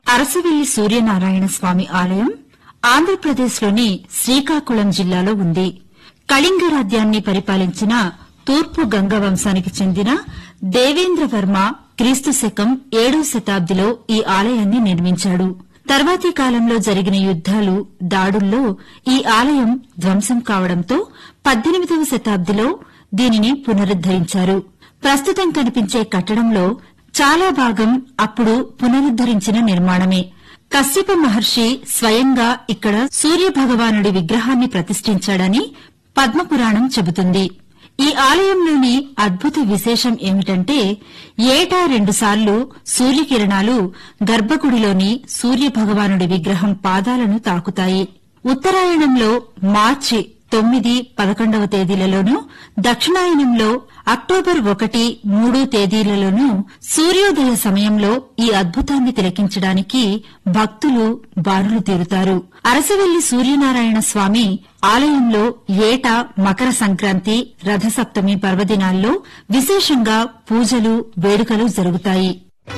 అరసవెల్లి సూర్యనారాయణ స్వామి ఆలయం ఆంధ్రప్రదేశ్లోని శ్రీకాకుళం జిల్లాలో ఉంది కళింగ రాజ్యాన్ని పరిపాలించిన తూర్పు గంగ వంశానికి చెందిన దేవేంద్రవర్మ క్రీస్తు శకం ఏడో శతాబ్దిలో ఈ ఆలయాన్ని నిర్మించాడు తర్వాతి కాలంలో జరిగిన యుద్దాలు దాడుల్లో ఈ ఆలయం ధ్వంసం కావడంతో పద్దెనిమిదవ శతాబ్దిలో దీనిని పునరుద్దరించారు ప్రస్తుతం కనిపించే కట్టడంలో చాలా భాగం అప్పుడు పునరుద్దరించిన నిర్మాణమే కశ్యప మహర్షి స్వయంగా ఇక్కడ సూర్య భగవానుడి విగ్రహాన్ని ప్రతిష్ఠించాడని పద్మపురాణం చెబుతుంది ఈ ఆలయంలోని అద్భుత విశేషం ఏమిటంటే ఏటా రెండుసార్లు సూర్యకిరణాలు గర్భగుడిలోని సూర్య భగవానుడి విగ్రహం పాదాలను తాకుతాయి ఉత్తరాయణంలో మార్చి తొమ్మిది పదకొండవ తేదీలలోనూ దక్షిణాయనంలో అక్టోబర్ ఒకటి మూడు తేదీలలోనూ సూర్యోదయ సమయంలో ఈ అద్భుతాన్ని తిలకించడానికి భక్తులు బారులు తీరుతారు అరసవెల్లి సూర్యనారాయణ స్వామి ఆలయంలో ఏటా మకర సంక్రాంతి రథసప్తమి పర్వదినాల్లో విశేషంగా పూజలు వేడుకలు జరుగుతాయి